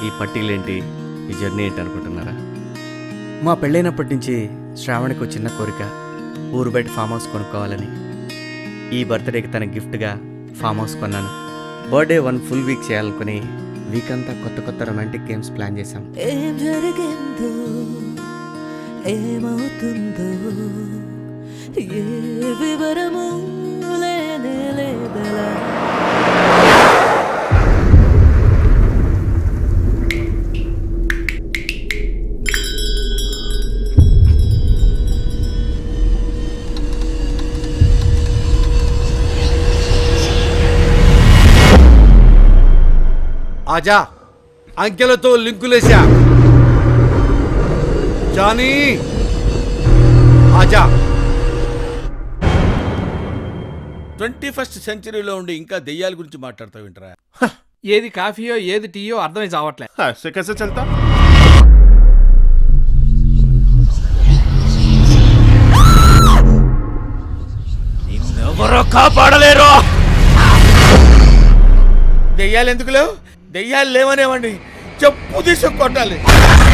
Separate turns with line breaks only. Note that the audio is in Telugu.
ఈ పట్టీలేంటి ఈ జర్నీ ఏంటి అనుకుంటున్నారా మా పెళ్ళైనప్పటి నుంచి శ్రావణికి ఒక చిన్న కోరిక ఊరు బయట ఫామ్ హౌస్ కొనుక్కోవాలని ఈ బర్త్డేకి తన గిఫ్ట్గా ఫామ్ హౌస్ కొన్నాను బర్త్డే వన్ ఫుల్ వీక్ చేయాలనుకుని వీక్ అంతా కొత్త కొత్త రొమాంటిక్ గేమ్స్ ప్లాన్ చేశాం
ఏం జరిగిందో ఏమవుతుందో ఏ వివరము లేనే లేదలా
ఆజా అంకెలతో లింకులేసా జానీ ఆజా ట్వంటీ ఫస్ట్ సెంచరీలో ఉండి ఇంకా దెయ్యాల గురించి మాట్లాడతావు ఏంట్రా
ఏది కాఫీయో ఏది టీయో అర్థమై చావట్లే
ऐसे कैसे चलता
ఎవరో కాపాడలేరు దెయ్యాలు ఎందుకు లేవు దెయ్యాలు లేవనేవండి చెప్పు తీసి కొట్టాలి